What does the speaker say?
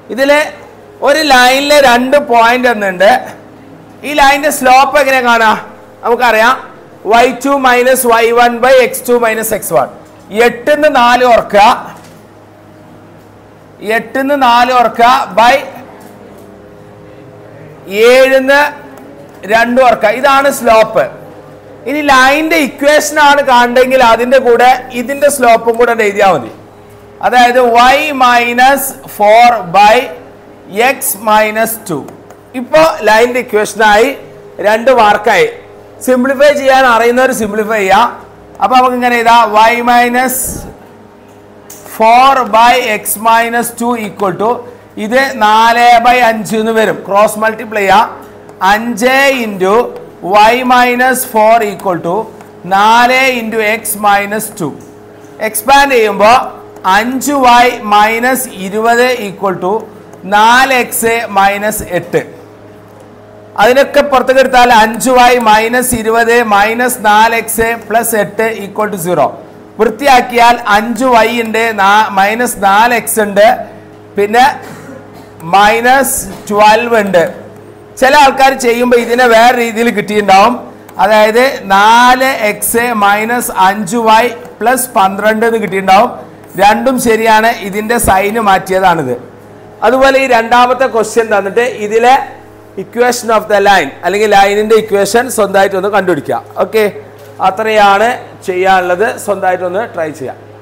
ഇതിൽ ഒരു ലൈനിൽ രണ്ട് പോയിന്റ് എന്നുണ്ട് ഈ ലൈനിന്റെ സ്ലോപ്പ് എങ്ങനെ കാണാം നമുക്കറിയാം y two minus y one by x two minus x one എട്ടിന്ന് നാല് ഓർക്കുക എട്ടിന്ന് നാല് ഓർക്കുക ബൈ ഏഴിന്ന് രണ്ട് ഓർക്കുക ഇതാണ് സ്ലോപ്പ് ഇനി ലൈനിന്റെ ഇക്വേഷൻ ആണ് കാണണമെങ്കിൽ അതിന്റെ കൂടെ ഇതിന്റെ സ്ലോപ്പും കൂടെ എഴുതിയാൽ മതി അതായത് y minus four by x minus two ഇപ്പോൾ ലൈനിന്റെ ഇക്വേഷനായി രണ്ട് മാർക്കായി സിംപ്ലിഫൈ ചെയ്യാൻ അറിയുന്നവർ സിംപ്ലിഫൈ ചെയ്യാം അപ്പൊ നമുക്ക് ഇങ്ങനെ ഇതാ y minus four by x minus two equal to ഇത് നാല് ബൈ അഞ്ച് എന്ന് വരും ക്രോസ് മൾട്ടിപ്ലൈ ചെയ്യാം അഞ്ച് into y minus four equal to നാല് into x minus two expand ചെയ്യുമ്പോൾ അഞ്ച് വൈ മൈനസ് ഇരുപത് ഈക്വൽ ടു നാല് എക്സ് മൈനസ് എട്ട് അതിനൊക്കെ പുറത്തേക്ക് എടുത്താൽ അഞ്ച് വൈ മൈനസ് ഇരുപത് മൈനസ് നാല് എക്സ് പ്ലസ് എട്ട് ഈക്വൽ ടു സീറോ വൃത്തിയാക്കിയാൽ അഞ്ച് വൈ ഉണ്ട് മൈനസ് നാല് എക്സ് ഉണ്ട് പിന്നെ മൈനസ് ട്വൽവ് ഉണ്ട് ചില ആൾക്കാർ ചെയ്യുമ്പോൾ ഇതിനെ വേറെ രീതിയിൽ കിട്ടിയിട്ടുണ്ടാവും അതായത് നാല് എക്സ് മൈനസ് അഞ്ച് വൈ പ്ലസ് പന്ത്രണ്ട് എന്ന് കിട്ടിയിട്ടുണ്ടാവും രണ്ടും ശരിയാണ് ഇതിൻ്റെ സൈന് മാറ്റിയതാണിത് അതുപോലെ ഈ രണ്ടാമത്തെ ക്വസ്റ്റ്യൻ തന്നിട്ട് ഇതിലെ ഇക്വേഷൻ ഓഫ് ദ ലൈൻ അല്ലെങ്കിൽ ലൈനിന്റെ ഇക്വേഷൻ സ്വന്തമായിട്ട് ഒന്ന് കണ്ടുപിടിക്കുക ഓക്കെ അത്രയാണ് ചെയ്യാനുള്ളത് സ്വന്തമായിട്ടൊന്ന് ട്രൈ ചെയ്യാം